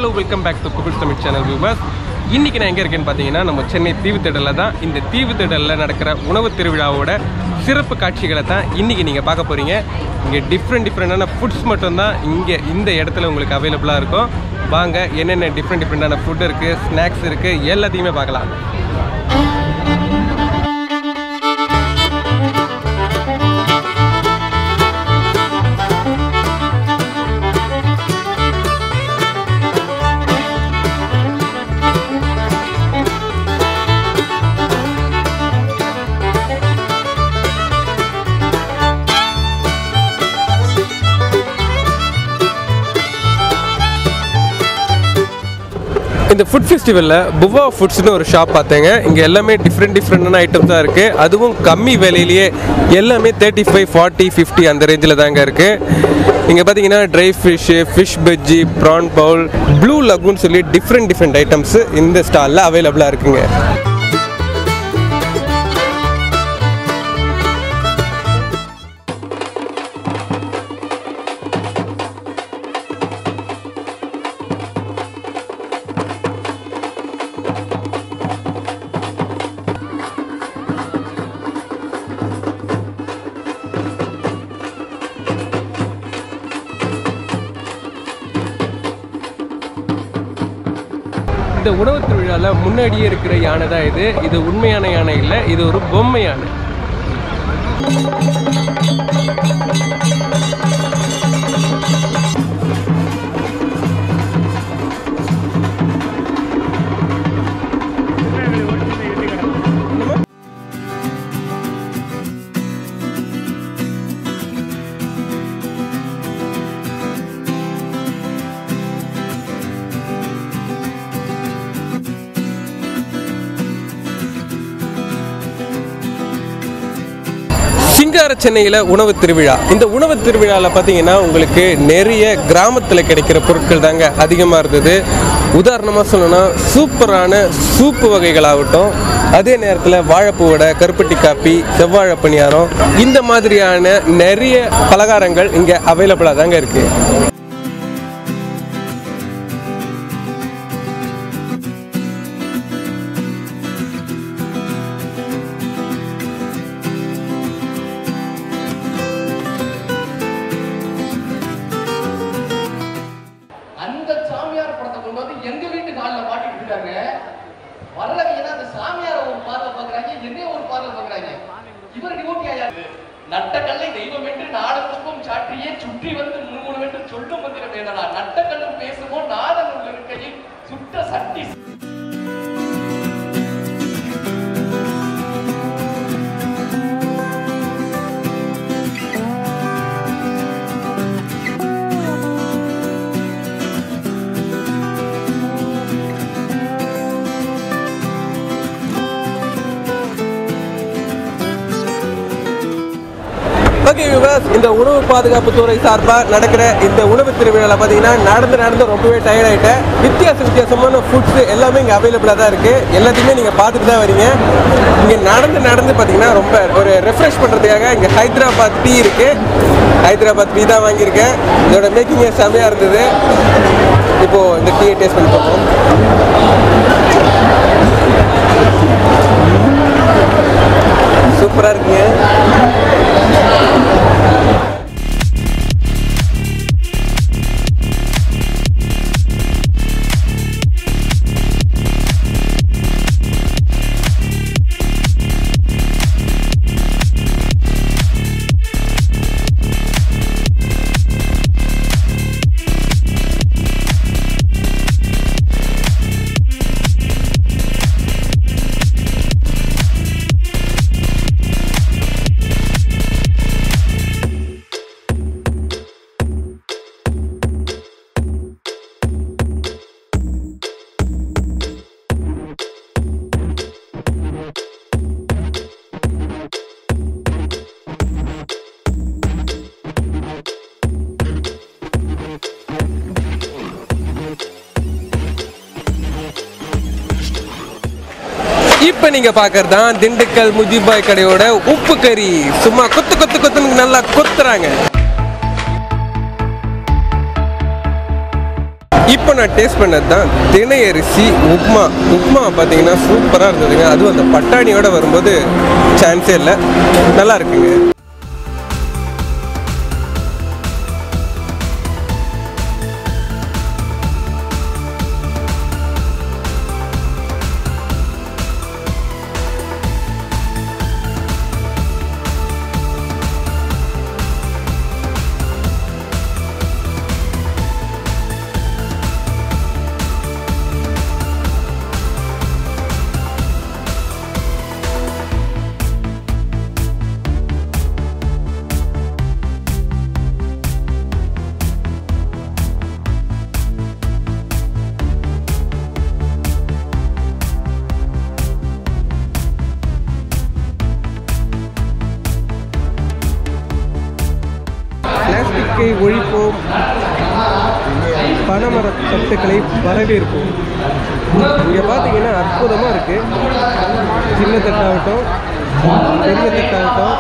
hello welcome back to குபிள் Tamil channel viewers இன்னைக்கு நான் எங்கே இருக்கேன்னு பார்த்தீங்கன்னா நம்ம சென்னை தீவுத்திடலில் தான் இந்த தீவுத்திடலில் நடக்கிற உணவு திருவிழாவோட சிறப்பு காட்சிகளை தான் இன்னைக்கு நீங்கள் பார்க்க போகிறீங்க இங்கே டிஃப்ரெண்ட் டிஃப்ரெண்டான ஃபுட்ஸ் மட்டும்தான் இங்கே இந்த இடத்துல உங்களுக்கு அவைலபிளாக இருக்கும் வாங்க என்னென்ன டிஃப்ரெண்ட் டிஃப்ரெண்டான ஃபுட் இருக்குது ஸ்நாக்ஸ் இருக்குது எல்லாத்தையுமே பார்க்கலாம் இந்த ஃபுட் ஃபெஸ்டிவலில் புவா ஃபுட்ஸ்னு ஒரு ஷாப் பார்த்தேங்க இங்கே எல்லாமே டிஃப்ரெண்ட் டிஃப்ரெண்டான ஐட்டம்ஸ் தான் இருக்குது அதுவும் கம்மி விலையிலேயே எல்லாமே தேர்ட்டி ஃபைவ் ஃபார்ட்டி ஃபிஃப்டி அந்த ரேஞ்சில் தாங்க இருக்குது இங்கே பார்த்தீங்கன்னா dry fish fish bajji prawn bowl blue லகுன்னு சொல்லி டிஃப்ரெண்ட் டிஃப்ரெண்ட் ஐட்டம்ஸ் இந்த ஸ்டாலில் அவைலபிளாக இருக்குங்க இந்த உணவு திருவிழாவில் முன்னாடியே இருக்கிற யானை தான் இது இது உண்மையான யானை இல்லை இது ஒரு பொம்மை யானை சிங்கார சென்னையில் உணவு திருவிழா இந்த உணவு திருவிழாவில் பார்த்தீங்கன்னா உங்களுக்கு நிறைய கிராமத்தில் கிடைக்கிற பொருட்கள் தாங்க அதிகமாக இருந்தது உதாரணமாக சொல்லணும்னா சூப்பரான சூப்பு வகைகளாகட்டும் அதே நேரத்தில் வாழைப்பூ வடை கருப்பட்டி காப்பி செவ்வாழை பணியாரம் இந்த மாதிரியான நிறைய பலகாரங்கள் இங்கே அவைலபிளாக தாங்க இருக்குது அந்த சாமியார் படத்தை கொண்டு வந்து எங்க வீட்டு காலில் மாட்டிட்டு இருக்காங்க வர்றவங்க அந்த சாமியார ஒரு பார்வை பாக்குறாங்க என்னைய ஒரு பார்வை பாக்குறாங்க இவர் டிவோட்டி ஆயா நட்டக்கல்லை தெய்வம் என்று நாடத்துக்கும் சாற்றியே சுற்றி வந்து முன்முன் என்று சொல்லும் மந்திரம் வேதனா நட்டக்கல்லும் பேசுமோ நாதன் உள்ள இருக்கையில் சுட்ட சட்டி ஓகே விவாஸ் இந்த உணவு பாதுகாப்பு துறை சார்பாக நடக்கிற இந்த உணவு திருவிழாவில் பார்த்தீங்கன்னா நடந்து நடந்து ரொம்பவே டயர்ட் ஆகிட்டேன் வித்தியாச வித்தியாசமான ஃபுட்ஸ் எல்லாமே இங்கே அவைலபிளாக தான் இருக்குது எல்லாத்தையுமே நீங்கள் பார்த்துட்டு தான் வரீங்க இங்கே நடந்து நடந்து பார்த்தீங்கன்னா ரொம்ப ஒரு ரெஃப்ரெஷ் பண்ணுறதுக்காக இங்கே ஹைதராபாத் டீ இருக்குது ஹைதராபாத் டீ தான் வாங்கியிருக்கேன் இதோட மேக்கிங்கே செமையாக இருந்தது இப்போது இந்த டீயை டேஸ்ட் பண்ணி பார்ப்போம் சூப்பராக இருக்குங்க இப்போ நீங்கள் பார்க்கறது தான் திண்டுக்கல் முஜிபாய் கடையோட உப்பு கறி சும்மா கொத்து கொத்து கொத்துன்னு நல்லா கொத்துறாங்க இப்போ நான் டேஸ்ட் பண்ணது தான் தினை அரிசி உப்மா உப்மா பார்த்தீங்கன்னா சூப்பராக இருந்ததுங்க அதுவும் அந்த பட்டாணியோட வரும்போது சான்ஸே இல்லை நல்லா இருக்குங்க பிளாஸ்டிக்கை ஒழிப்போம் பனைமர தட்டுக்களை வரவேற்போம் இங்கே பார்த்தீங்கன்னா அற்புதமாக இருக்குது சின்ன தட்டாகட்டும் பெரிய தட்டாகட்டும்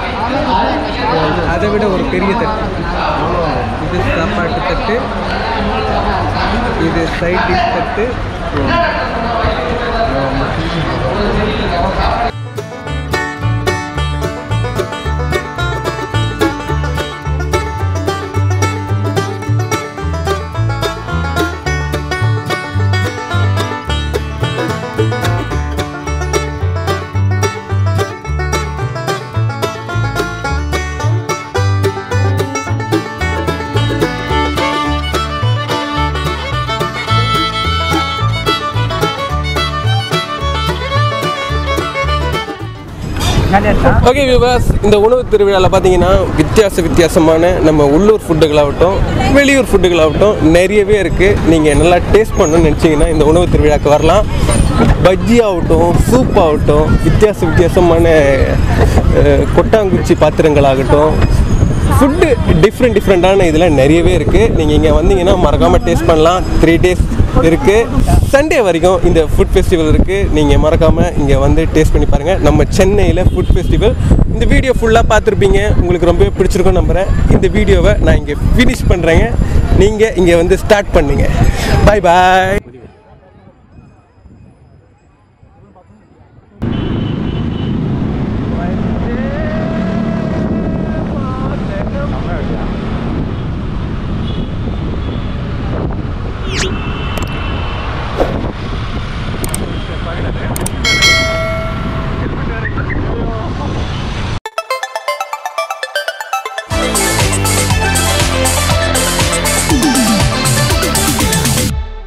அதை விட ஒரு பெரிய தட்டு இது சாப்பாட்டு தட்டு இது சைட் டிஷ் தட்டு ஓகே விவாஸ் இந்த உணவு திருவிழாவில் பார்த்தீங்கன்னா வித்தியாச வித்தியாசமான நம்ம உள்ளூர் ஃபுட்டுகளாகட்டும் வெளியூர் ஃபுட்டுகளாகட்டும் நிறையவே இருக்குது நீங்கள் நல்லா டேஸ்ட் பண்ணணும்னு நினச்சிங்கன்னா இந்த உணவு திருவிழாக்கு வரலாம் பஜ்ஜி ஆகட்டும் சூப் ஆகட்டும் வித்தியாச வித்தியாசமான அஹ், கொட்டாங்குச்சி பாத்திரங்களாகட்டும் ஃபுட்டு டிஃப்ரெண்ட் டிஃப்ரெண்ட்டான இதில் நிறையவே இருக்குது நீங்கள் இங்கே வந்தீங்கன்னா மறக்காமல் டேஸ்ட் பண்ணலாம் த்ரீ டேஸ் இருக்குது சண்டே வரைக்கும் இந்த ஃபுட் ஃபெஸ்டிவல் இருக்குது நீங்கள் மறக்காமல் இங்கே வந்து டேஸ்ட் பண்ணி பாருங்கள் நம்ம சென்னையில் ஃபுட் ஃபெஸ்டிவல் இந்த வீடியோ ஃபுல்லாக பார்த்துருப்பீங்க உங்களுக்கு ரொம்பவே பிடிச்சிருக்கும் நம்புகிறேன் இந்த வீடியோவை நான் இங்கே ஃபினிஷ் பண்ணுறேங்க நீங்கள் இங்கே வந்து ஸ்டார்ட் பண்ணுங்க பாய் பாய்